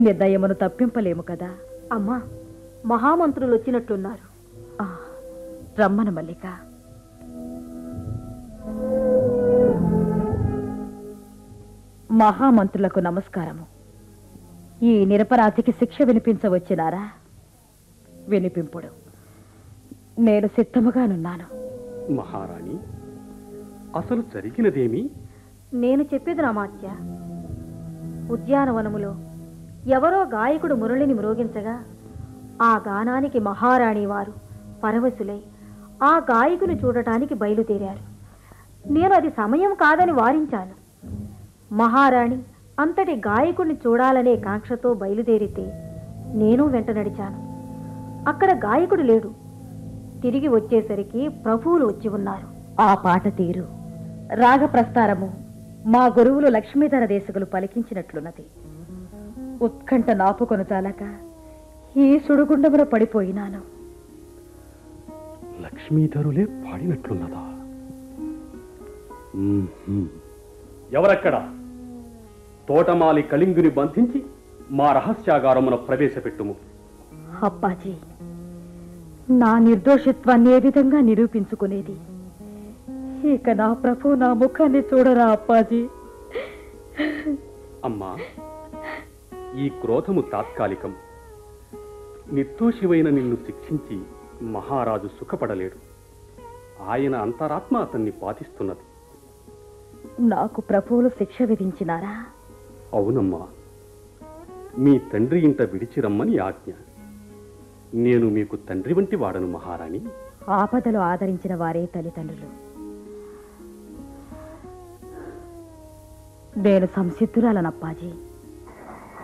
నిర్ణయమును తప్పింపలేము కదా అమ్మా మహామంత్రులు వచ్చినట్లున్నారు ఆ, రమ్మను మల్లిక మహామంత్రులకు నమస్కారము ఈ నిరపరాధికి శిక్ష వినిపించవచ్చినారా వినిపింపుడు నేను సిద్ధముగానున్నాను మహారాణి అసలు జరిగినదేమి నేను చెప్పేది రామాత్య ఉద్యానవనములో ఎవరో గాయకుడు మురళిని మ్రోగించగా ఆ గానానికి మహారాణి వారు పరవశులై ఆ గాయకుని చూడటానికి బయలుదేరారు నేను అది సమయం కాదని వారించాను మహారాణి అంతటి గాయకుడిని చూడాలనే కాంక్షతో బయలుదేరితే నేను వెంట నడిచాను అక్కడ గాయకుడు లేడు తిరిగి వచ్చేసరికి ప్రభువులు వచ్చి ఉన్నారు ఆ పాట తీరు రాగ ప్రస్తారము మా గురువులు లక్ష్మీధర దేశకులు పలికించినట్లున్నది ఉత్కంఠ నాపుకొను చాలక ఈ సుడుగుండమున పడిపోయినాను లక్ష్మీధరులే పాడినట్లున్నదా మ్మ్హ్మ్. ఎవరక్కడ తోటమాలి కళింగుని బంధించి మా రహస్యాగారమున ప్రవేశపెట్టుము అప్పాజీ నా నిర్దోషిత్వాన్ని ఏ విధంగా నిరూపించుకునేది ఇక నా ప్రభు నా ముఖాన్ని చూడరా అప్పాజీ అమ్మా ఈ క్రోధము తాత్కాలికం నిర్దోషివైన నిన్ను శిక్షించి మహారాజు సుఖపడలేడు ఆయన అంతరాత్మ అతన్ని బాధిస్తున్నది నాకు ప్రభువులు శిక్ష విధించినారా అవునమ్మా మీ తండ్రి ఇంట విడిచి రమ్మని ఆజ్ఞ నేను మీకు తండ్రి వంటి వాడను మహారాణి ఆపదలు ఆదరించిన వారే తల్లిదండ్రులు నేను సంసిద్ధురాలనప్పాజీ